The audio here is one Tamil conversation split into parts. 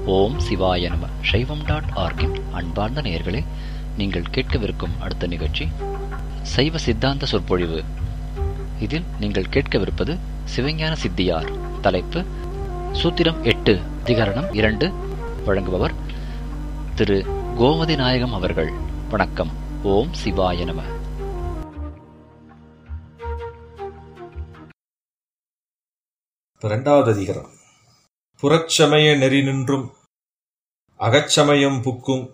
ஓம் சிவாய நம சைவம் டாட் ஆர்கின் அன்பார்ந்த நேயர்களே நீங்கள் கேட்கவிருக்கும் அடுத்த நிகழ்ச்சி சைவ சித்தாந்த சொற்பொழிவு இதில் நீங்கள் கேட்கவிருப்பது சிவஞான சித்தியார் தலைப்பு சூத்திரம் எட்டு அதிகரணம் இரண்டு வழங்குபவர் திரு கோமதி நாயகம் அவர்கள் வணக்கம் ஓம் சிவாய நம இப்ப ரெண்டாவது அதிகாரம் புறச்சமய நெறி நின்றும் அகச்சமயம் புக்கும்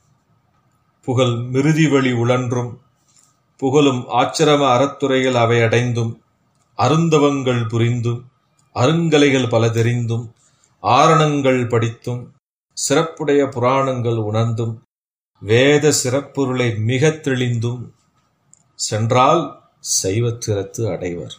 புகழ் மிருதி வழி உழன்றும் புகழும் ஆச்சிரம அறத்துறைகள் அவை அடைந்தும் அருந்தவங்கள் புரிந்தும் அருங்கலைகள் பல தெரிந்தும் ஆரணங்கள் படித்தும் சிறப்புடைய புராணங்கள் உணர்ந்தும் வேத சிறப்புருளை மிகத் தெளிந்தும் சென்றால் சைவத்திறத்து அடைவர்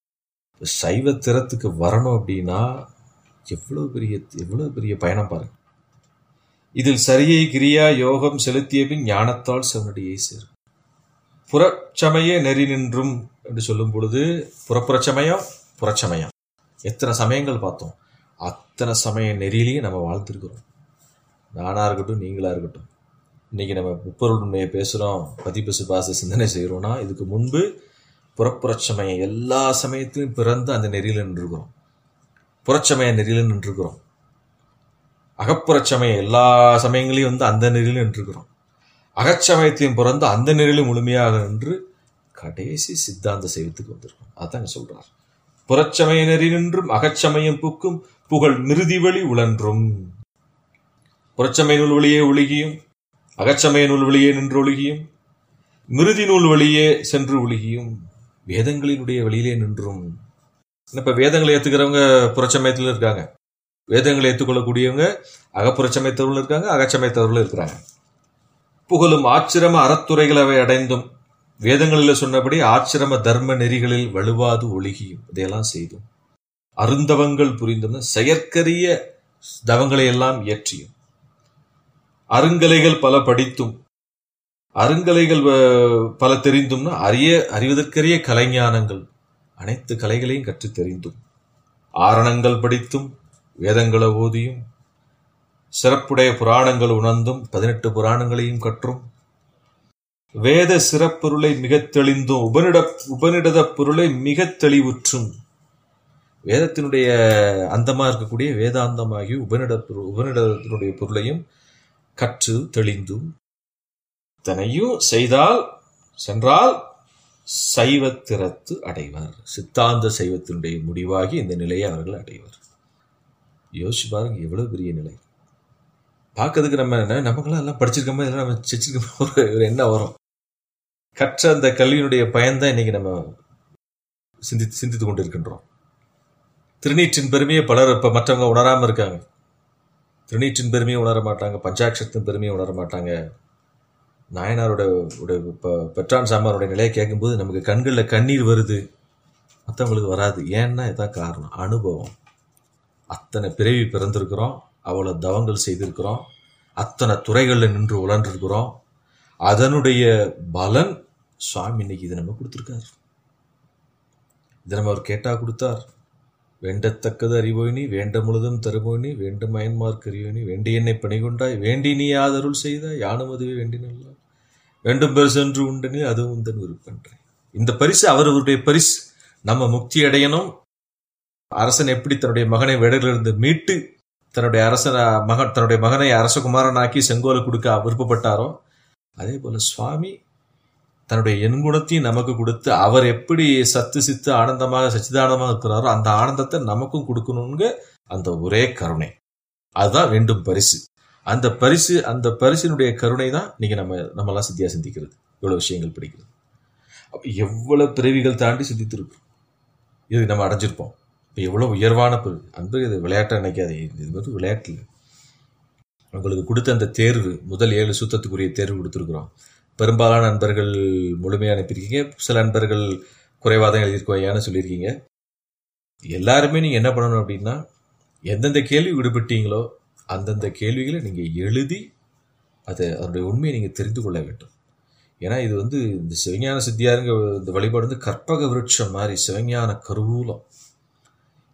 சைவ திறத்துக்கு வரணும் அப்படின்னா எவ்வளவு பெரிய எவ்வளவு பெரிய பயணம் பாருங்க இதில் சரியை கிரியா யோகம் செலுத்திய பின் ஞானத்தால் சிவனடியை சேரும் புறச்சமய நெறி நின்றும் என்று சொல்லும் பொழுது புறப்புறச்சமயம் புறச்சமயம் எத்தனை சமயங்கள் பார்த்தோம் அத்தனை சமய நெறியிலையும் நம்ம வாழ்ந்திருக்கிறோம் நானா இருக்கட்டும் நீங்களா இருக்கட்டும் இன்னைக்கு நம்ம முப்பொருள் உண்மையை பேசுறோம் பதிப்பு சுபாச சிந்தனை செய்கிறோம்னா இதுக்கு முன்பு புறப்புறச்சமயம் எல்லா சமயத்திலும் பிறந்து அந்த நெறியில் நின்றுக்கிறோம் புறச்சமய நெறியில் நின்றுக்கிறோம் அகப்புறச்சமயம் எல்லா சமயங்களையும் வந்து அந்த நெறியில் நின்றுக்கிறோம் அகச்சமயத்தையும் பிறந்து அந்த நெறியிலும் முழுமையாக நின்று கடைசி சித்தாந்த சைவத்துக்கு வந்திருக்கோம் அதான் சொல்றார் புறச்சமய நெறி நின்றும் அகச்சமயம் புக்கும் புகழ் மிருதி வழி உழன்றும் புறச்சமய நூல் வழியே ஒழுகியும் அகச்சமய நூல் வழியே நின்று ஒழுகியும் மிருதி நூல் வழியே சென்று ஒழுகியும் வேதங்களினுடைய வழியிலே நின்றும் இப்ப வேதங்களை ஏத்துக்கிறவங்க புறச்சமயத்தில் இருக்காங்க வேதங்களை ஏற்றுக்கொள்ளக்கூடியவங்க அகப்புறச்சமயத்தவர்களும் இருக்காங்க அகச்சமயத்தவர்களும் இருக்கிறாங்க புகழும் ஆச்சிரம அறத்துறைகள் அவை அடைந்தும் வேதங்களில் சொன்னபடி ஆச்சிரம தர்ம நெறிகளில் வலுவாது ஒழுகியும் இதையெல்லாம் செய்தும் அருந்தவங்கள் புரிந்தும் செயற்கரிய தவங்களை எல்லாம் இயற்றியும் அருங்கலைகள் பல படித்தும் அருங்கலைகள் பல தெரிந்தும்னா அரிய அறிவதற்கரிய கலைஞானங்கள் அனைத்து கலைகளையும் கற்றுத் தெரிந்தும் ஆரணங்கள் படித்தும் வேதங்களை ஓதியும் சிறப்புடைய புராணங்கள் உணர்ந்தும் பதினெட்டு புராணங்களையும் கற்றும் வேத சிறப்பொருளை மிகத் தெளிந்தும் உபனிட உபனிடத பொருளை மிகத் தெளிவுற்றும் வேதத்தினுடைய அந்தமா இருக்கக்கூடிய வேதாந்தமாகி உபனிட உபனிடத்தினுடைய பொருளையும் கற்று தெளிந்தும் இத்தனையும் செய்தால் சென்றால் சைவத்திறத்து அடைவர் சித்தாந்த சைவத்தினுடைய முடிவாகி இந்த நிலையை அவர்கள் அடைவர் யோசிச்சு பாருங்க எவ்வளவு பெரிய நிலை பார்க்கறதுக்கு நம்ம என்ன நமக்கெல்லாம் எல்லாம் படிச்சிருக்கோமோ இதெல்லாம் நம்ம செச்சிருக்கோமோ ஒரு ஒரு எண்ணம் வரும் கற்ற அந்த கல்வியினுடைய பயன்தான் இன்னைக்கு நம்ம சிந்தித்து சிந்தித்து கொண்டு இருக்கின்றோம் திருநீற்றின் பெருமையை பலர் இப்ப மற்றவங்க உணராம இருக்காங்க திருநீற்றின் பெருமையை உணர மாட்டாங்க பஞ்சாட்சத்தின் பெருமையை உணர மாட்டாங்க நாயனாரோட பெற்றான் சாமாரோட நிலையை கேட்கும்போது நமக்கு கண்களில் கண்ணீர் வருது மற்றவங்களுக்கு வராது ஏன்னா இதான் காரணம் அனுபவம் அத்தனை பிறவி பிறந்திருக்கிறோம் அவ்வளோ தவங்கள் செய்திருக்கிறோம் அத்தனை துறைகளில் நின்று உழன்றிருக்கிறோம் அதனுடைய பலன் சுவாமி இன்னைக்கு இதை நம்ம கொடுத்துருக்கார் இதை நம்ம அவர் கேட்டா கொடுத்தார் வேண்டத்தக்கது அறிவோயினி வேண்ட முழுதும் தருவோயினி வேண்டும் அயன்மார்க்கு அறிவோயினி வேண்டி என்னை பணிகொண்டாய் வேண்டி நீ ஆதருள் செய்தாய் யானும் அதுவே வேண்டினல்ல வேண்டும் பெருசென்று உண்டனே அதுவும் உந்தன் விருப்பன்றேன் இந்த பரிசு அவருடைய பரிசு நம்ம முக்தி அடையணும் அரசன் எப்படி தன்னுடைய மகனை வேடலிருந்து மீட்டு தன்னுடைய அரசன மகன் தன்னுடைய மகனை அரசகுமாரனாக்கி செங்கோலை கொடுக்க விருப்பப்பட்டாரோ அதே போல சுவாமி தன்னுடைய எண்குணத்தையும் நமக்கு கொடுத்து அவர் எப்படி சத்து சித்து ஆனந்தமாக சச்சிதானந்தமாக இருக்கிறாரோ அந்த ஆனந்தத்தை நமக்கும் கொடுக்கணுங்க அந்த ஒரே கருணை அதுதான் வேண்டும் பரிசு அந்த பரிசு அந்த பரிசினுடைய கருணை தான் நீங்க நம்ம நம்மளாம் சித்தியா சிந்திக்கிறது இவ்வளவு விஷயங்கள் படிக்கிறது எவ்வளவு பிறவிகள் தாண்டி சிந்தித்திருக்கோம் இது நம்ம அடைஞ்சிருப்போம் இப்போ எவ்வளோ உயர்வான பிறகு அன்பு இது விளையாட்டை நினைக்காது இது வந்து விளையாட்டு உங்களுக்கு கொடுத்த அந்த தேர்வு முதல் ஏழு சுத்தத்துக்குரிய தேர்வு கொடுத்துருக்குறோம் பெரும்பாலான நண்பர்கள் முழுமையாக அனுப்பியிருக்கீங்க சில நண்பர்கள் குறைவாக தான் எழுதியிருக்கோயான்னு சொல்லியிருக்கீங்க எல்லாருமே நீங்கள் என்ன பண்ணணும் அப்படின்னா எந்தெந்த கேள்வி விடுபட்டீங்களோ அந்தந்த கேள்விகளை நீங்கள் எழுதி அதை அதனுடைய உண்மையை நீங்கள் தெரிந்து கொள்ள வேண்டும் ஏன்னா இது வந்து இந்த சிவஞான சித்தியாருங்க இந்த வழிபாடு வந்து கற்பக விருட்சம் மாதிரி சிவஞான கருவூலம்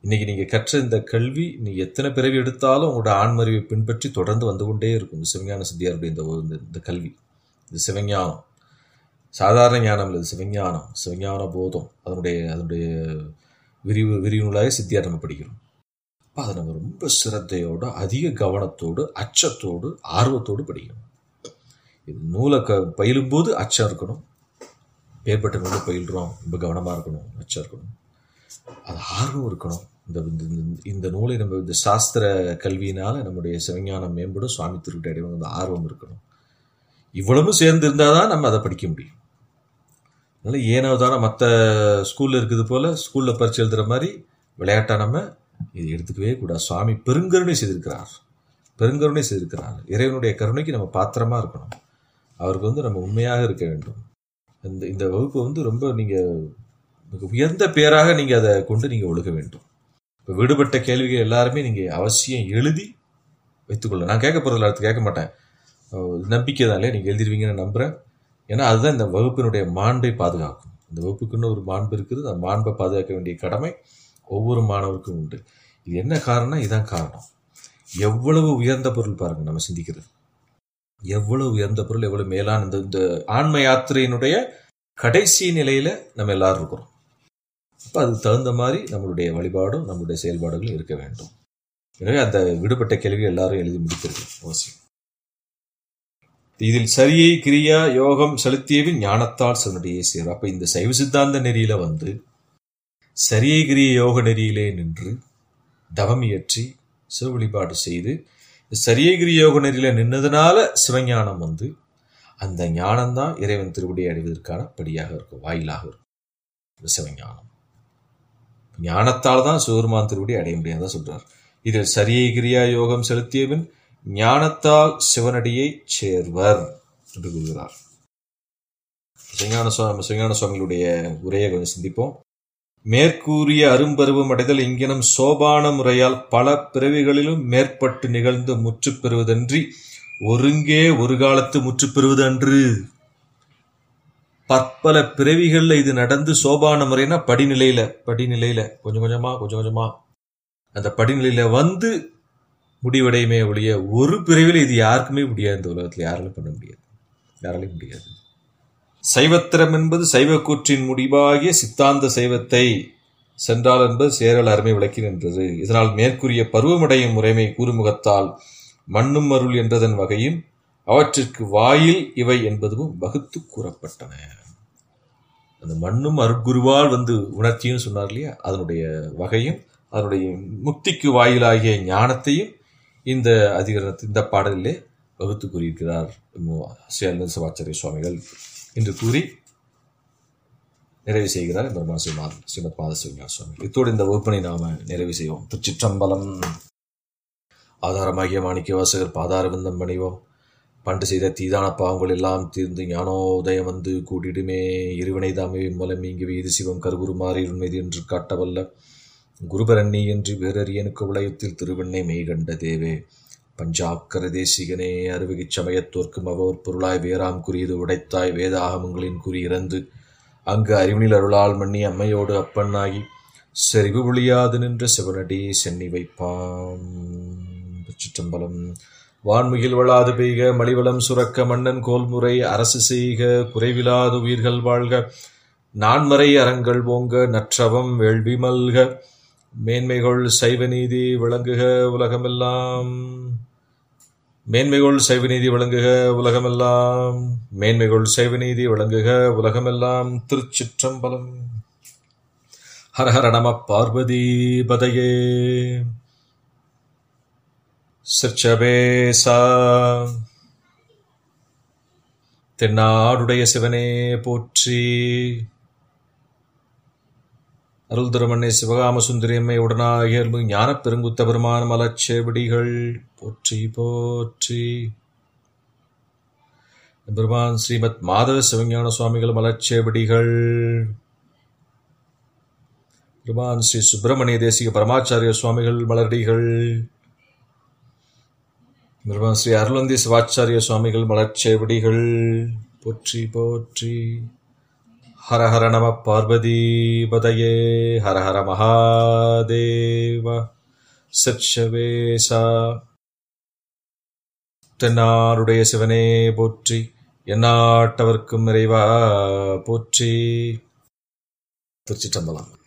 இன்னைக்கு நீங்க கற்ற இந்த கல்வி நீ எத்தனை பிறவி எடுத்தாலும் உங்களோட ஆண்மறிவை பின்பற்றி தொடர்ந்து வந்து கொண்டே இருக்கும் இந்த சிவஞான சித்தியாருடைய இந்த இந்த- இந்த கல்வி இந்த சிவஞானம் சாதாரண ஞானம் இல்லை இது சிவஞானம் சிவஞான போதம் அதனுடைய அதனுடைய விரிவு விரிவுலாக சித்தியார் நம்ம படிக்கிறோம் அப்ப அதை நம்ம ரொம்ப சிரத்தையோட அதிக கவனத்தோடு அச்சத்தோடு ஆர்வத்தோடு படிக்கணும் இது நூலை க பயிலும்போது அச்சம் இருக்கணும் ஏற்பட்ட நூலை பயில்றோம் ரொம்ப கவனமாக இருக்கணும் அச்சம் இருக்கணும் அது ஆர்வம் இருக்கணும் இந்த இந்த- இந்த- இந்த நூலை நம்ம இந்த சாஸ்திர கல்வியினால நம்முடைய சிவஞானம் மேம்படும் சுவாமி திருவிட்ட அடைவோம் அந்த ஆர்வம் இருக்கணும் இவ்வளவும் சேர்ந்து இருந்தால் தான் நம்ம அதை படிக்க முடியும் அதனால ஏனோ தானே மற்ற ஸ்கூலில் இருக்குது போல ஸ்கூலில் பரிச்சு எழுதுகிற மாதிரி விளையாட்டா நம்ம இது எடுத்துக்கவே கூடாது சுவாமி பெருங்கருணை செய்திருக்கிறார் பெருங்கருணை செய்திருக்கிறார் இறைவனுடைய கருணைக்கு நம்ம பாத்திரமா இருக்கணும் அவருக்கு வந்து நம்ம உண்மையாக இருக்க வேண்டும் இந்த இந்த வகுப்பு வந்து ரொம்ப நீங்கள் மிக உயர்ந்த பேராக நீங்கள் அதை கொண்டு நீங்கள் ஒழுக வேண்டும் இப்போ விடுபட்ட கேள்விகள் எல்லாருமே நீங்கள் அவசியம் எழுதி வைத்துக்கொள்ள நான் கேட்க போகிறதில்ல அடுத்து கேட்க மாட்டேன் அஹ் நம்பிக்கை தான் இல்லையா நீங்கள் எழுதிருவீங்கன்னு நம்புகிறேன் ஏன்னா அதுதான் இந்த வகுப்பினுடைய மாண்பை பாதுகாக்கும் இந்த வகுப்புக்குன்னு ஒரு மாண்பு இருக்குது அந்த மாண்பை பாதுகாக்க வேண்டிய கடமை ஒவ்வொரு மாணவருக்கும் உண்டு இது என்ன காரணம் இதான் காரணம் எவ்வளவு உயர்ந்த பொருள் பாருங்க நம்ம சிந்திக்கிறது எவ்வளவு உயர்ந்த பொருள் எவ்வளவு மேலான இந்த இந்த ஆன்ம யாத்திரையினுடைய கடைசி நிலையில நம்ம எல்லாரும் இருக்கிறோம் அப்ப அதுக்கு தகுந்த மாதிரி நம்மளுடைய வழிபாடும் நம்மளுடைய செயல்பாடுகளும் இருக்க வேண்டும் எனவே அந்த விடுபட்ட கேள்வி எல்லாரும் எழுதி முடிக்கிறது அவசியம் இதில் சரியை கிரியா யோகம் செலுத்தியவின் ஞானத்தால் சிவனுடைய சேரும் அப்ப இந்த சைவ சித்தாந்த நெறியில வந்து சரியை கிரிய யோக நெறியிலே நின்று தவம் இயற்றி சிவ வழிபாடு செய்து சரியை கிரிய யோக நெறியில நின்னதுனால சிவஞானம் வந்து அந்த ஞானம்தான் இறைவன் திருவடியை அடைவதற்கான படியாக இருக்கும் வாயிலாக இருக்கும் இந்த சிவஞானம் ஞானத்தால் தான் சிவருமான் திருவடி அடைய முடியாதான் சொல்றார் இதில் சரியை கிரியா யோகம் செலுத்தியவன் ஞானத்தால் சிவனடியை சேர்வர் என்று கூறுகிறார் சிவஞான சுவாமி சிவஞான சுவாமிகளுடைய உரையை கொஞ்சம் சிந்திப்போம் மேற்கூறிய அரும்பருவம் அடைதல் இங்கினம் சோபான முறையால் பல பிறவிகளிலும் மேற்பட்டு நிகழ்ந்து முற்றுப் பெறுவதன்றி ஒருங்கே ஒரு காலத்து முற்றுப் பெறுவது அன்று பற்பல பிறவிகள்ல இது நடந்து சோபான முறைனா படிநிலையில படிநிலையில கொஞ்சம் கொஞ்சமா கொஞ்சம் கொஞ்சமா அந்த படிநிலையில வந்து முடிவடையுமே ஒழிய ஒரு பிறவில இது யாருக்குமே முடியாது இந்த உலகத்துல யாராலும் பண்ண முடியாது யாராலையும் முடியாது சைவத்திரம் என்பது சைவ கூற்றின் முடிவாகிய சித்தாந்த சைவத்தை சென்றால் என்பது சேரல் அருமை விளக்கி நின்றது இதனால் மேற்கூறிய பருவமடையும் முறைமை கூறுமுகத்தால் மண்ணும் அருள் என்றதன் வகையும் அவற்றிற்கு வாயில் இவை என்பதும் வகுத்து கூறப்பட்டன அந்த மண்ணும் அருட்குருவால் வந்து உணர்ச்சியும் சொன்னார் இல்லையா அதனுடைய வகையும் அதனுடைய முக்திக்கு வாயிலாகிய ஞானத்தையும் இந்த அதிகரணத்தில் இந்த பாடலிலே வகுத்து கூறியிருக்கிறார் மு- ஸ்ரீ அருண் சிவாச்சாரிய சுவாமிகள் என்று கூறி நிறைவு செய்கிறார் பெருமான் ஸ்ரீமாத் ஸ்ரீமத் மாத சிவஞான சுவாமி இத்தோடு இந்த வகுப்பினை நாம நிறைவு செய்வோம் திருச்சிற்றம்பலம் ஆதாரமாகிய மாணிக்க வாசகர் பாதாரவிந்தம் பணிவோம் பண்டு செய்த தீதான பாவங்கள் எல்லாம் தீர்ந்து ஞானோதயம் வந்து கூடிடுமே இருவினை தாமே மூலம் இங்கு வீது சிவம் கருவுருமாறி உண்மைது என்று காட்டவல்ல குருபரண்ணி என்று வேறறியனுக்கு உலயத்தில் திருவெண்ணை மெய்கண்ட தேவே பஞ்சாக்கர தேசிகனே அருவகிச் சமயத்தோர்க்கும் அவர் பொருளாய் வேறாம் குறியது உடைத்தாய் வேத ஆகமங்களின் குறி இறந்து அங்கு அறிவினில் அருளால் மண்ணி அம்மையோடு அப்பண்ணாகி செறிவு ஒழியாது நின்ற சிவனடி சென்னி வைப்பாம் சிற்றம்பலம் வான்முகில் வளாது பெய்க மலிவளம் சுரக்க மன்னன் கோல்முறை அரசு செய்க குறைவிலாது உயிர்கள் வாழ்க நான்மறை அறங்கள் ஓங்க நற்றவம் வேள்வி மல்க மேன்மைகள் சைவ நீதி விளங்குக உலகமெல்லாம் மேன்மைகள் சைவ நீதி விளங்குக உலகமெல்லாம் மேன்மைகள் சைவ நீதி விளங்குக உலகமெல்லாம் திருச்சிற்றம்பலம் ஹர ஹர நம பார்வதி பதையே சிற்சபேசா தென்னாடுடைய சிவனே போற்றி அருள் திருமண்ணை சிவகாம சுந்தரியம்மை உடனாகிய ஞானப் பெருங்குத்த பெருமான மலச்சேவடிகள் போற்றி போற்றி பெருமான் ஸ்ரீமத் மாதவ சிவஞான சுவாமிகள் மலச்சேவடிகள் பெருமான் ஸ்ரீ சுப்பிரமணிய தேசிக பரமாச்சாரிய சுவாமிகள் மலரடிகள் பெருமான் ஸ்ரீ அருளந்தி சிவாச்சாரிய சுவாமிகள் மலர்ச்சேவடிகள் போற்றி போற்றி ஹர ஹர நம பார்வதிபதையே ஹர ஹர மகாதேவ சிற்சவேசா தென்னாருடைய சிவனே போற்றி எந்நாட்டவர்க்கும் இறைவா போற்றி திருச்சிற்றம்பலம்